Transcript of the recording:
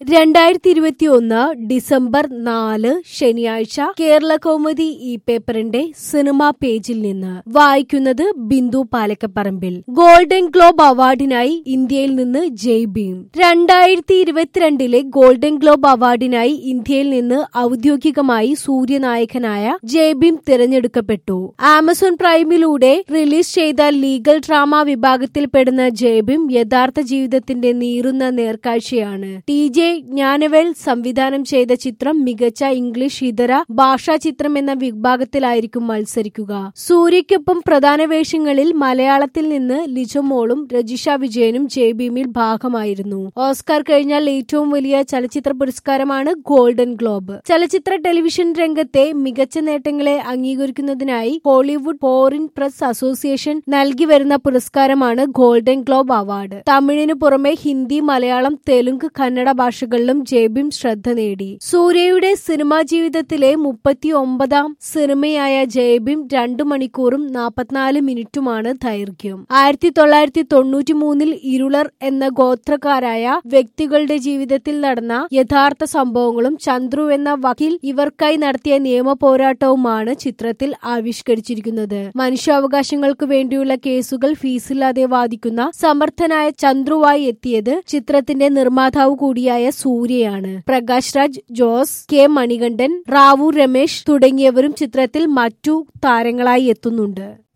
രണ്ടായിരത്തി ഇരുപത്തി ഒന്ന് ഡിസംബർ നാല് ശനിയാഴ്ച കേരള കൗമുദി ഈ പേപ്പറിന്റെ സിനിമാ പേജിൽ നിന്ന് വായിക്കുന്നത് ബിന്ദു പാലക്കപ്പറമ്പിൽ ഗോൾഡൻ ഗ്ലോബ് അവാർഡിനായി ഇന്ത്യയിൽ നിന്ന് ജയ് ഭീം രണ്ടായിരത്തി ഇരുപത്തിരണ്ടിലെ ഗോൾഡൻ ഗ്ലോബ് അവാർഡിനായി ഇന്ത്യയിൽ നിന്ന് ഔദ്യോഗികമായി സൂര്യനായകനായ ജയ് ഭീം തിരഞ്ഞെടുക്കപ്പെട്ടു ആമസോൺ പ്രൈമിലൂടെ റിലീസ് ചെയ്ത ലീഗൽ ഡ്രാമ വിഭാഗത്തിൽപ്പെടുന്ന ജയ് ഭീം യഥാർത്ഥ ജീവിതത്തിന്റെ നീറുന്ന നേർക്കാഴ്ചയാണ് ടി ജെ ജ്ഞാനവേൽ സംവിധാനം ചെയ്ത ചിത്രം മികച്ച ഇംഗ്ലീഷ് ഇതര ഭാഷാ ചിത്രം എന്ന വിഭാഗത്തിലായിരിക്കും മത്സരിക്കുക സൂര്യയ്ക്കൊപ്പം പ്രധാന വേഷങ്ങളിൽ മലയാളത്തിൽ നിന്ന് ലിജമോളും രജിഷ വിജയനും ജെ ബീമിൽ ഭാഗമായിരുന്നു ഓസ്കാർ കഴിഞ്ഞാൽ ഏറ്റവും വലിയ ചലച്ചിത്ര പുരസ്കാരമാണ് ഗോൾഡൻ ഗ്ലോബ് ചലച്ചിത്ര ടെലിവിഷൻ രംഗത്തെ മികച്ച നേട്ടങ്ങളെ അംഗീകരിക്കുന്നതിനായി ഹോളിവുഡ് ഫോറിൻ പ്രസ് അസോസിയേഷൻ നൽകി വരുന്ന പുരസ്കാരമാണ് ഗോൾഡൻ ഗ്ലോബ് അവാർഡ് തമിഴിനു പുറമെ ഹിന്ദി മലയാളം തെലുങ്ക് കന്നഡ ഭാഷകളിലും ജേബിം ശ്രദ്ധ നേടി സൂര്യയുടെ സിനിമാ ജീവിതത്തിലെ മുപ്പത്തി ഒമ്പതാം സിനിമയായ ജയബിം രണ്ടു മണിക്കൂറും നാൽപ്പത്തിനാല് മിനിറ്റുമാണ് ദൈർഘ്യം ആയിരത്തി തൊള്ളായിരത്തി തൊണ്ണൂറ്റി മൂന്നിൽ ഇരുളർ എന്ന ഗോത്രക്കാരായ വ്യക്തികളുടെ ജീവിതത്തിൽ നടന്ന യഥാർത്ഥ സംഭവങ്ങളും ചന്ദ്രു എന്ന വക്കീൽ ഇവർക്കായി നടത്തിയ നിയമ പോരാട്ടവുമാണ് ചിത്രത്തിൽ ആവിഷ്കരിച്ചിരിക്കുന്നത് മനുഷ്യാവകാശങ്ങൾക്ക് വേണ്ടിയുള്ള കേസുകൾ ഫീസില്ലാതെ വാദിക്കുന്ന സമർത്ഥനായ ചന്ദ്രുവായി എത്തിയത് ചിത്രത്തിന്റെ നിർമ്മാതാവ് കൂടിയായ സൂര്യയാണ് പ്രകാശ് രാജ് ജോസ് കെ മണികണ്ഠൻ റാവു രമേശ് തുടങ്ങിയവരും ചിത്രത്തിൽ മറ്റു താരങ്ങളായി എത്തുന്നുണ്ട്